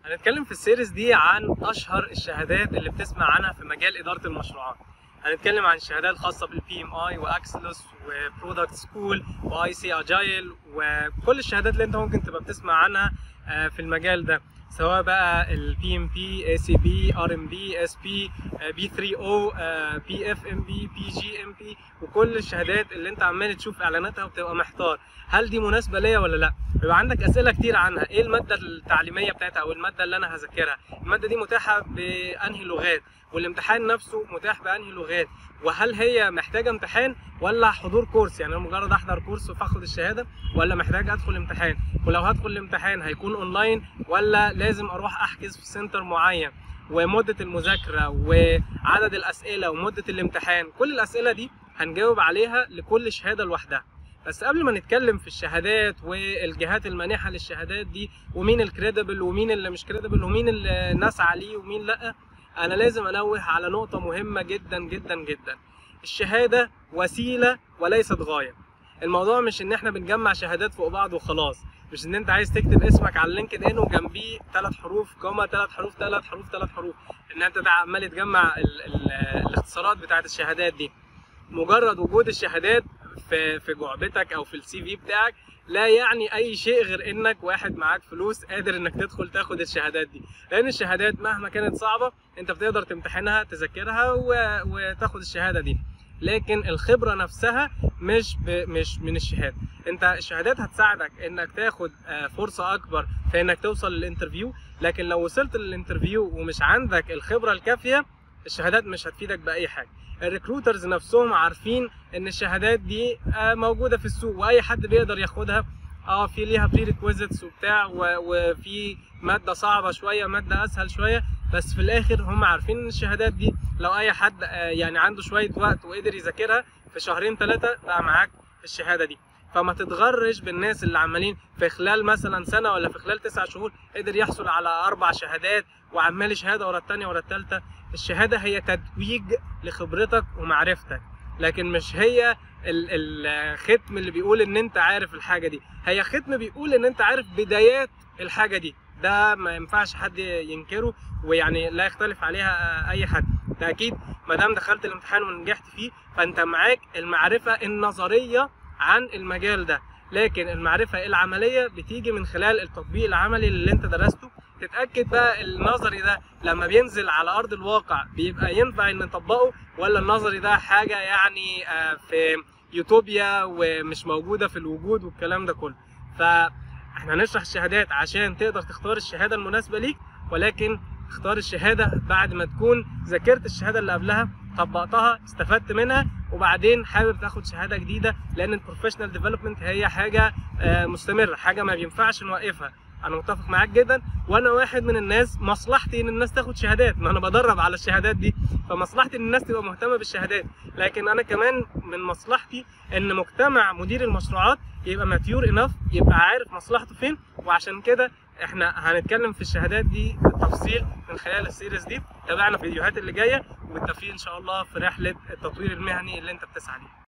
هنتكلم في السيريز دي عن اشهر الشهادات اللي بتسمع عنها في مجال اداره المشروعات هنتكلم عن الشهادات الخاصه بالبي ام اي واكسلوس وبرودكت سكول واي سي اجايل وكل الشهادات اللي انت ممكن تبقى بتسمع عنها في المجال ده سواء بقى البي ام بي اي سي بي ار ام بي اس بي بي 3 او بي اف ام بي بي جي ام بي وكل الشهادات اللي انت عمال تشوف اعلاناتها وبتبقى محتار هل دي مناسبه ليا ولا لا بيبقى عندك اسئله كتير عنها ايه الماده التعليميه بتاعتها او الماده اللي انا هذاكرها الماده دي متاحه بانهي لغات والامتحان نفسه متاح بانهي لغات وهل هي محتاجه امتحان ولا حضور كورس يعني انا مجرد احضر كورس فاخد الشهاده ولا محتاج ادخل امتحان ولو هدخل الامتحان هيكون اونلاين ولا لازم اروح احجز في سنتر معين ومده المذاكره وعدد الاسئله ومده الامتحان كل الاسئله دي هنجاوب عليها لكل شهاده لوحدها بس قبل ما نتكلم في الشهادات والجهات المانحه للشهادات دي ومين الكريديبل ومين اللي مش كريديبل ومين اللي نسعى ليه ومين لا انا لازم انوه على نقطه مهمه جدا جدا جدا الشهاده وسيله وليست غايه الموضوع مش ان احنا بنجمع شهادات فوق بعض وخلاص مش ان انت عايز تكتب اسمك على اللينكد ان وجنبيه ثلاث حروف كوما ثلاث حروف ثلاث حروف ثلاث حروف ان انت عمال تجمع ال ال الاختصارات بتاعت الشهادات دي مجرد وجود الشهادات في في جعبتك او في السي في بتاعك لا يعني اي شيء غير انك واحد معاك فلوس قادر انك تدخل تاخد الشهادات دي لان الشهادات مهما كانت صعبه انت بتقدر تمتحنها تذاكرها و... وتاخد الشهاده دي لكن الخبره نفسها مش ب... مش من الشهاده انت الشهادات هتساعدك انك تاخد فرصه اكبر في انك توصل للانترفيو لكن لو وصلت للانترفيو ومش عندك الخبره الكافيه الشهادات مش هتفيدك باي حاجه الريكروترز نفسهم عارفين ان الشهادات دي موجوده في السوق واي حد بيقدر ياخدها اه في ليها بري ريكويزيتس وبتاع وفي ماده صعبه شويه ماده اسهل شويه بس في الاخر هم عارفين ان الشهادات دي لو اي حد يعني عنده شويه وقت وقدر يذاكرها في شهرين ثلاثه بقى معاك الشهاده دي فما تتغرش بالناس اللي عمالين في خلال مثلا سنه ولا في خلال تسع شهور قدر يحصل على اربع شهادات وعمال شهاده ورا الثانيه ورا الثالثه الشهاده هي تتويج لخبرتك ومعرفتك لكن مش هي الختم اللي بيقول ان انت عارف الحاجه دي هي ختم بيقول ان انت عارف بدايات الحاجه دي ده ما ينفعش حد ينكره ويعني لا يختلف عليها اي حد ده اكيد ما دام دخلت الامتحان ونجحت فيه فانت معاك المعرفه النظريه عن المجال ده لكن المعرفه العمليه بتيجي من خلال التطبيق العملي اللي انت درسته تتاكد بقى النظري ده لما بينزل على ارض الواقع بيبقى ينفع ان نطبقه ولا النظري ده حاجه يعني في يوتوبيا ومش موجوده في الوجود والكلام ده كله فاحنا هنشرح الشهادات عشان تقدر تختار الشهاده المناسبه ليك ولكن اختار الشهاده بعد ما تكون ذاكرت الشهاده اللي قبلها طبقتها استفدت منها وبعدين حابب تاخد شهاده جديده لان البروفيشنال ديفلوبمنت هي حاجه مستمره حاجه ما بينفعش نوقفها انا متفق معاك جدا وانا واحد من الناس مصلحتي ان الناس تاخد شهادات ما انا بدرب على الشهادات دي فمصلحتي ان الناس تبقى مهتمه بالشهادات لكن انا كمان من مصلحتي ان مجتمع مدير المشروعات يبقى ماتيور انف يبقى عارف مصلحته فين وعشان كده احنا هنتكلم في الشهادات دي بالتفصيل من خلال السيريز دي تابعنا في الفيديوهات اللي جايه وبالتوفيق ان شاء الله في رحله التطوير المهني اللي انت بتسعى ليها